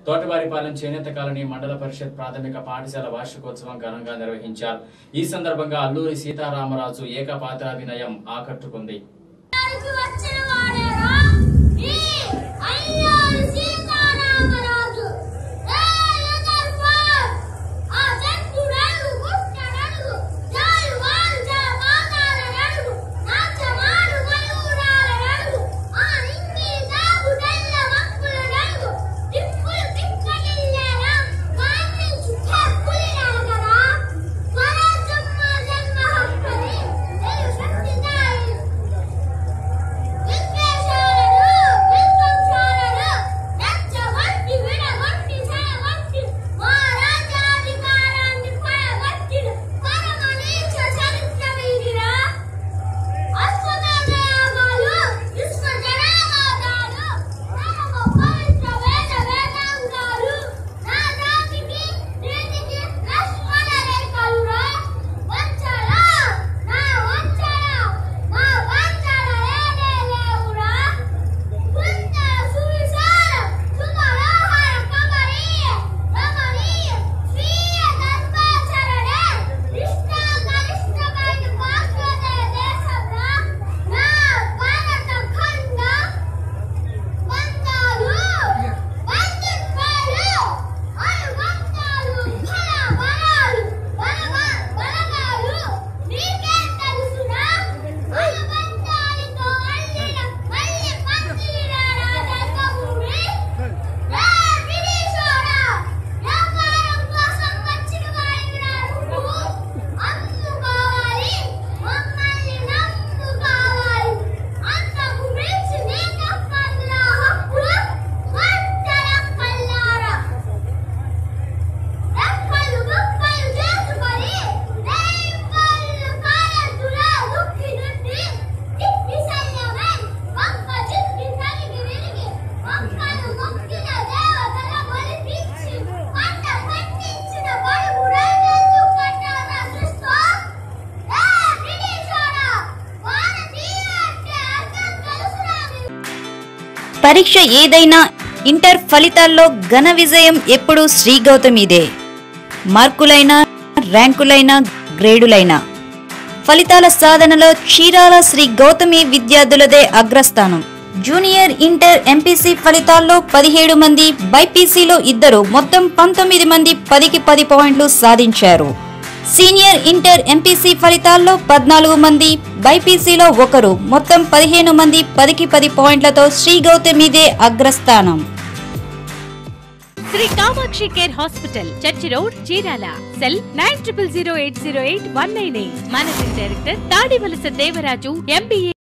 తోటవారిపాలెం చేనేత కాలనీ మండల పరిషత్ ప్రాథమిక పాఠశాల వార్షికోత్సవం ఘనంగా నిర్వహించారు ఈ సందర్భంగా అల్లూరి సీతారామరాజు ఏకపాత్రాభినయం ఆకట్టుకుంది అడిగి వచ్చిన వాడేరా ఈ అయ్యారు సీతారామరాజు ఏలగర్ ఫోర్ ఆ జంతుడడు గుట్టడడు జాలు వారు జల పాతాలడడు నాచమాడు మయూరాలడడు ఆ నింగి దాగుడల్ల మక్కులడడు తిప్పులు తిక్కలిల్లేరా కాన్ని చుట్టపులిరగరా స్వరాజ్యమ్మ జన్మ హక్కని నేను శక్తిదాయి విశ్వేశ్వరుడు విశ్వంసారుడు రచ్చగొట్టి విడగొట్టి సయగొట్టి మా రాజ్యాధికారాన్ని పడగొట్టిడు పరమ నీచ చరిత్ర వీడిరా అశ్వమేధయాగాలు విశ్వ జనాగాదాలు పరమ పవిత్ర వేద వేదాంగాలు నా జాతికి నీతికి లక్ష్మణ రేఖలురా వంచల నా వంచల మా వంచల లేనే లేవురా కృష్ణ సువిశాల సుమనోహర కమనీయ రమణీయ స్వీయ ధర్మాచరణే కృష్ణ గరిష్ఠమైన భాస్వత దేశంరా నా భారత ఖండ వందాలు వందిత్వాలు అనుబంధాలు ఫల బలాలు బలమ బలగాలు నీకే తెలుసునా అనుబంధాలతో అల్లిన మల్లి పందిరిన రాజక భూమి రా బ్రిటిషోడా వ్యాపారం కోసం వచ్చిన వాడిరా నువ్వు అమ్ము కావాలి మమ్మల్ని నమ్ము కావాలి అంతకు మించి నీకప్పందుల హక్కు మంటల కల్లారా రెక్కలు ముక్కలు చేసుకొని రేపళ్ళు కాయతులా దుక్కి నుండి తిప్పి సయ్యమై ఒక్క చిక్కి తగిలి విరిగి ఒక్కలు మొక్కిన దేవతల బలిపించి పంట పండించిన బడుగు రైతు కట్టారా సృష్టో ఏ బ్రిటిషోడా భారతీయ అంటే అర్థం తెలుసురా మీకు? పరీక్ష ఏదైనా ఇంటర్ ఫలితాల్లో ఘన విజయం ఎప్పుడూ శ్రీ గౌతమిదే మార్కులైనా ర్యాంకులైనా గ్రేడులైనా ఫలితాల సాధనలో చీరాల శ్రీ గౌతమి విద్యార్థులదే అగ్రస్థానం జూనియర్ ఇంటర్ ఎంపీసీ ఫలితాల్లో పదిహేడు మంది బైపీసీలో ఇద్దరు మొత్తం పంతొమ్మిది మంది పదికి పది పాయింట్లు సాధించారు సీనియర్ ఇంటర్ ఎంపీసీ ఫలితాల్లో పద్నాలుగు మంది బైపీసీలో ఒకరు మొత్తం పదిహేను మంది పదికి పది పాయింట్లతో శ్రీ గౌతమిదే అగ్రస్థానం Sri Kamakshi care hospital church road Chirala cell nine triple zero eight zero eight one nine eight managing director Tadivalasa Devaraju MBA